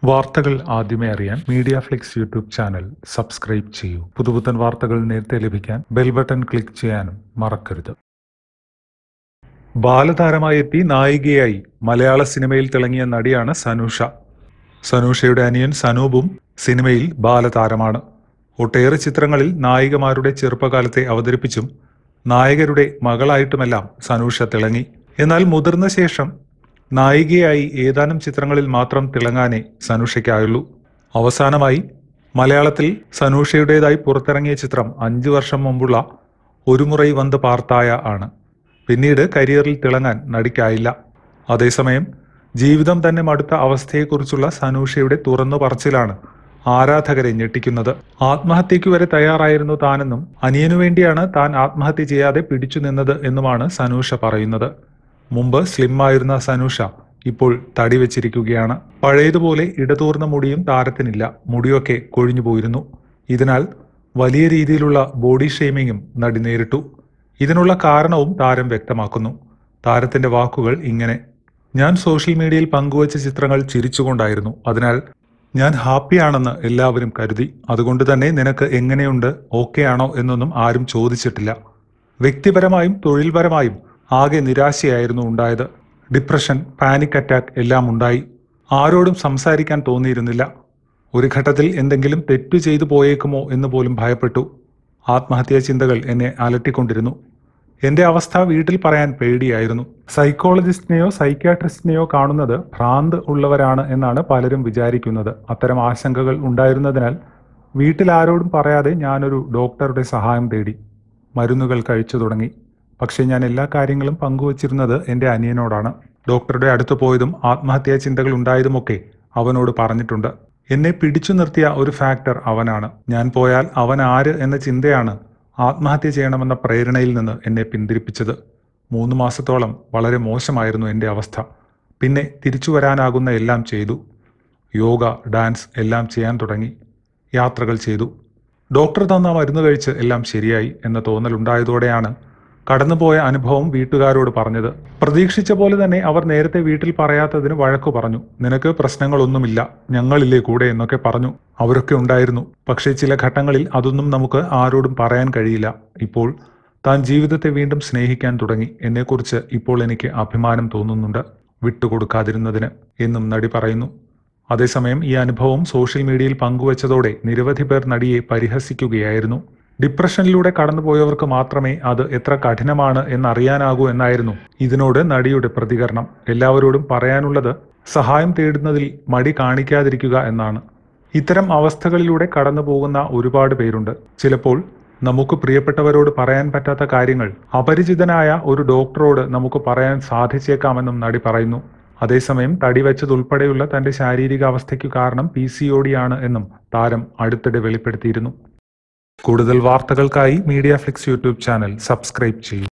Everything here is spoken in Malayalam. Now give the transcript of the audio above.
വാർത്തകൾ ആദ്യമേ അറിയാൻ Media Flix YouTube channel subscribe ചെയ്യൂ പുതുപുത്തൻ വാർത്തകൾ നേരത്തെ ലഭിക്കാൻ ബെൽ ബട്ടൺ ക്ലിക്ക് ചെയ്യാനും മറക്കരുത് ബാലതാരമായി എത്തി നായികയായി മലയാള സിനിമയിൽ തിളങ്ങിയ നടിയാണ് സനൂഷ സനൂഷയുടെ അനിയൻ സനൂപും സിനിമയിൽ ബാലതാരമാണ് ഒട്ടേറെ ചിത്രങ്ങളിൽ നായികമാരുടെ ചെറുപ്പകാലത്തെ അവതരിപ്പിച്ചും നായകരുടെ മകളായിട്ടുമെല്ലാം സനൂഷ തിളങ്ങി എന്നാൽ മുതിർന്ന ശേഷം നായികയായി ഏതാനും ചിത്രങ്ങളിൽ മാത്രം തിളങ്ങാനേ സനൂഷയ്ക്കായുള്ളൂ അവസാനമായി മലയാളത്തിൽ സനൂഷയുടേതായി പുറത്തിറങ്ങിയ ചിത്രം അഞ്ചു വർഷം മുമ്പുള്ള ഒരു മുറൈ വന്ന് പാർത്തായ ആണ് പിന്നീട് കരിയറിൽ തിളങ്ങാൻ നടിക്കായില്ല അതേസമയം ജീവിതം തന്നെ മടുത്ത അവസ്ഥയെക്കുറിച്ചുള്ള സനൂഷയുടെ തുറന്നു പറച്ചിലാണ് ആരാധകരെ ഞെട്ടിക്കുന്നത് ആത്മഹത്യയ്ക്ക് വരെ തയ്യാറായിരുന്നു താനെന്നും അനിയനു വേണ്ടിയാണ് താൻ ആത്മഹത്യ ചെയ്യാതെ പിടിച്ചു നിന്നത് എന്നുമാണ് സനൂഷ പറയുന്നത് മുമ്പ് സ്ലിം ആയിരുന്ന സനൂഷ ഇപ്പോൾ തടി വെച്ചിരിക്കുകയാണ് പഴയതുപോലെ ഇടതൂർന്ന മുടിയും താരത്തിനില്ല മുടിയൊക്കെ കൊഴിഞ്ഞു പോയിരുന്നു ഇതിനാൽ വലിയ രീതിയിലുള്ള ബോഡി ഷെയ്മിങ്ങും നടി നേരിട്ടു ഇതിനുള്ള കാരണവും താരം വ്യക്തമാക്കുന്നു താരത്തിന്റെ വാക്കുകൾ ഇങ്ങനെ ഞാൻ സോഷ്യൽ മീഡിയയിൽ പങ്കുവച്ച ചിത്രങ്ങൾ ചിരിച്ചുകൊണ്ടായിരുന്നു അതിനാൽ ഞാൻ ഹാപ്പിയാണെന്ന് എല്ലാവരും കരുതി അതുകൊണ്ട് തന്നെ നിനക്ക് എങ്ങനെയുണ്ട് ഓക്കെ ആണോ എന്നൊന്നും ആരും ചോദിച്ചിട്ടില്ല വ്യക്തിപരമായും തൊഴിൽപരമായും ആകെ നിരാശയായിരുന്നു ഉണ്ടായത് ഡിപ്രഷൻ പാനിക് അറ്റാക്ക് എല്ലാം ഉണ്ടായി ആരോടും സംസാരിക്കാൻ തോന്നിയിരുന്നില്ല ഒരു ഘട്ടത്തിൽ എന്തെങ്കിലും തെറ്റു ചെയ്തു പോയേക്കുമോ എന്ന് പോലും ഭയപ്പെട്ടു ആത്മഹത്യാ ചിന്തകൾ എന്നെ അലട്ടിക്കൊണ്ടിരുന്നു എന്റെ അവസ്ഥ വീട്ടിൽ പറയാൻ പേടിയായിരുന്നു സൈക്കോളജിസ്റ്റിനെയോ സൈക്യാട്രിസ്റ്റിനെയോ കാണുന്നത് ഭ്രാന്ത് ഉള്ളവരാണ് എന്നാണ് പലരും വിചാരിക്കുന്നത് അത്തരം ആശങ്കകൾ ഉണ്ടായിരുന്നതിനാൽ വീട്ടിൽ ആരോടും പറയാതെ ഞാനൊരു ഡോക്ടറുടെ സഹായം തേടി മരുന്നുകൾ കഴിച്ചു തുടങ്ങി പക്ഷേ ഞാൻ എല്ലാ കാര്യങ്ങളും പങ്കുവച്ചിരുന്നത് എൻ്റെ അനിയനോടാണ് ഡോക്ടറുടെ അടുത്ത് പോയതും ആത്മഹത്യാ ചിന്തകൾ ഉണ്ടായതുമൊക്കെ അവനോട് പറഞ്ഞിട്ടുണ്ട് എന്നെ പിടിച്ചു നിർത്തിയ ഒരു ഫാക്ടർ അവനാണ് ഞാൻ പോയാൽ അവൻ ആര് എന്ന ചിന്തയാണ് ആത്മഹത്യ ചെയ്യണമെന്ന പ്രേരണയിൽ നിന്ന് എന്നെ പിന്തിരിപ്പിച്ചത് മൂന്ന് മാസത്തോളം വളരെ മോശമായിരുന്നു എൻ്റെ അവസ്ഥ പിന്നെ തിരിച്ചു വരാനാകുന്ന എല്ലാം ചെയ്തു യോഗ ഡാൻസ് എല്ലാം ചെയ്യാൻ തുടങ്ങി യാത്രകൾ ചെയ്തു ഡോക്ടർ തന്ന മരുന്ന് കഴിച്ച് എല്ലാം ശരിയായി എന്ന തോന്നലുണ്ടായതോടെയാണ് കടന്നുപോയ അനുഭവം വീട്ടുകാരോട് പറഞ്ഞത് പ്രതീക്ഷിച്ച പോലെ തന്നെ അവർ നേരത്തെ വീട്ടിൽ പറയാത്തതിന് വഴക്കു പറഞ്ഞു നിനക്ക് പ്രശ്നങ്ങളൊന്നുമില്ല ഞങ്ങളില്ലേ കൂടെ എന്നൊക്കെ പറഞ്ഞു അവരൊക്കെ ഉണ്ടായിരുന്നു പക്ഷേ ചില ഘട്ടങ്ങളിൽ അതൊന്നും നമുക്ക് ആരോടും പറയാൻ കഴിയില്ല ഇപ്പോൾ താൻ ജീവിതത്തെ വീണ്ടും സ്നേഹിക്കാൻ തുടങ്ങി എന്നെക്കുറിച്ച് ഇപ്പോൾ എനിക്ക് അഭിമാനം തോന്നുന്നുണ്ട് വിട്ടുകൊടുക്കാതിരുന്നതിന് എന്നും നടി പറയുന്നു അതേസമയം ഈ അനുഭവം സോഷ്യൽ മീഡിയയിൽ പങ്കുവച്ചതോടെ നിരവധി പേർ നടിയെ പരിഹസിക്കുകയായിരുന്നു ഡിപ്രഷനിലൂടെ കടന്നുപോയവർക്ക് മാത്രമേ അത് എത്ര കഠിനമാണ് എന്നറിയാനാകൂ എന്നായിരുന്നു ഇതിനോട് നടിയുടെ പ്രതികരണം എല്ലാവരോടും പറയാനുള്ളത് സഹായം തേടുന്നതിൽ മടി കാണിക്കാതിരിക്കുക എന്നാണ് ഇത്തരം അവസ്ഥകളിലൂടെ കടന്നു പോകുന്ന ഒരുപാട് പേരുണ്ട് ചിലപ്പോൾ നമുക്ക് പ്രിയപ്പെട്ടവരോട് പറയാൻ പറ്റാത്ത കാര്യങ്ങൾ അപരിചിതനായ ഒരു ഡോക്ടറോട് നമുക്ക് പറയാൻ സാധിച്ചേക്കാമെന്നും നടി പറയുന്നു അതേസമയം തടി വെച്ചതുൾപ്പെടെയുള്ള തന്റെ ശാരീരിക അവസ്ഥയ്ക്കു കാരണം പി സി ഒ ഡി ആണ് എന്നും താരം അടുത്തിടെ വെളിപ്പെടുത്തിയിരുന്നു കൂടുതൽ വാർത്തകൾക്കായി Media Flix YouTube channel subscribe ചെയ്യൂ